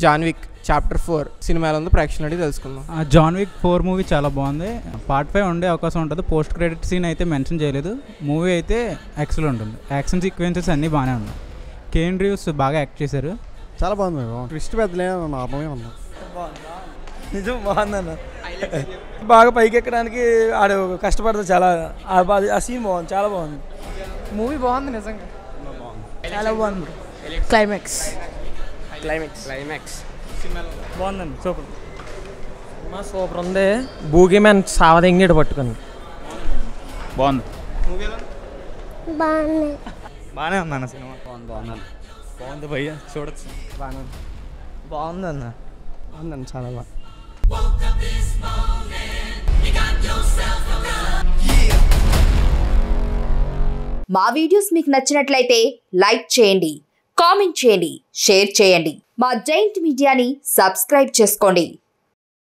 John Wick chapter four cinema ఎలా ఉందో ప్రేక్షకులు అడిగి తెలుసుకుందాం ఆ జాన్ విక్ ఫోర్ మూవీ చాలా బాగుంది పార్ట్ ఫైవ్ ఉండే అవకాశం ఉంటుంది పోస్ట్ క్రెడిట్ సీన్ అయితే మెన్షన్ చేయలేదు మూవీ అయితే ఎక్సలెంట్ ఉంటుంది యాక్షన్ సీక్వెన్సెస్ అన్నీ బాగానే ఉన్నాయి కేన్ రివ్యూస్ బాగా యాక్ట్ చేశారు చాలా బాగుంది ట్విస్ట్ పెద్దలే నార్మల్గా ఉంది నిజం బాగుందన్న బాగా పైకి ఎక్కడానికి ఆడు కష్టపడతా చాలా ఆ బా- ఆ సీన్ బాగుంది చాలా బాగుంది మూవీ బాగుంది నిజంగా చాలా బాగుంది క్లైమాక్స్ క్లైమాక్స్ క్లైమాక్స్ బాగుందండి సూపర్ మా సూపర్ ఉంది భూగి మ్యాన్ సావదెంగిడు పట్టుకుంది బాగుంది బాగున్నాయి బాగానే ఉందన్న సినిమా బాగుంది బాగుంది బాగుంది భయ్య చూడొచ్చు బాగుందన్న బాగుందండి చాలా బాగా మా వీడియోస్ మీకు నచ్చినట్లయితే లైక్ చేయండి కామెంట్ చేయండి షేర్ చేయండి మా జైంట్ మీడియాని సబ్స్క్రైబ్ చేసుకోండి